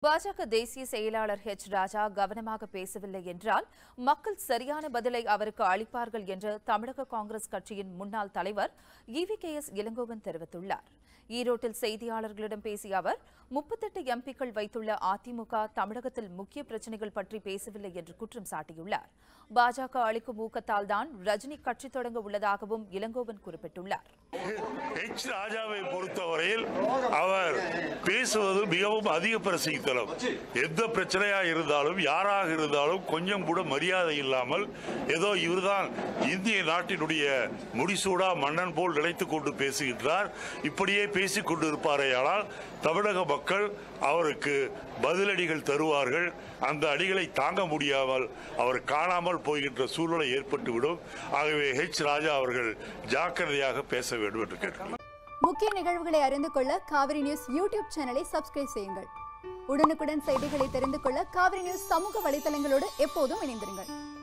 பாஜக தேசிய செயலாளர் ஹெச் ராஜா கவனமாக பேசவில்லை என்றால் மக்கள் சரியான பதிலை அவருக்கு அளிப்பார்கள் என்று தமிழக காங்கிரஸ் கட்சியின் முன்னாள் தலைவர் இவி கே எஸ் இளங்கோவன் தெரிவித்துள்ளார் ஈரோட்டில் செய்தியாளர்களிடம் பேசிய அவர் முப்பத்தெட்டு எம்பிக்கள் வைத்துள்ள அதிமுக தமிழகத்தில் முக்கிய பிரச்சினைகள் பற்றி பேசவில்லை என்று குற்றம் சாட்டியுள்ளார் பாஜக அளிக்கும் ஊக்கத்தால் தான் ரஜினி கட்சி தொடங்க உள்ளதாகவும் இளங்கோவன் குறிப்பிட்டுள்ளார் எச் ராஜாவை பொறுத்தவரையில் அவர் பேசுவது மிகவும் அதிக பிரசித்தலம் எந்த பிரச்சனையா இருந்தாலும் யாராக இருந்தாலும் கொஞ்சம் கூட மரியாதை இல்லாமல் ஏதோ இவர்தான் இந்திய நாட்டினுடைய முடிசூடா மன்னன் போல் நினைத்துக் கொண்டு பேசுகின்றார் இப்படியே பேசிக் கொண்டிருப்பாரேயானால் தமிழக மக்கள் அவருக்கு பதிலடிகள் தருவார்கள் அந்த அடிகளை தாங்க முடியாமல் அவர் காணாமல் போகின்ற சூழ்நிலை ஏற்பட்டுவிடும் ஆகவே ஹெச் ராஜா அவர்கள் ஜாக்கிரதையாக பேச வேண்டும் என்று கேட்டுள்ளார் முக்கிய நிகழ்வுகளை அறிந்து கொள்ள காவிரி நியூஸ் யூடியூப் சேனலை சப்ஸ்கிரைப் செய்யுங்கள் உடனுக்குடன் செய்திகளை தெரிந்து கொள்ள காவிரி நியூஸ் சமூக வலைதளங்களோடு எப்போதும் இணைந்திருங்கள்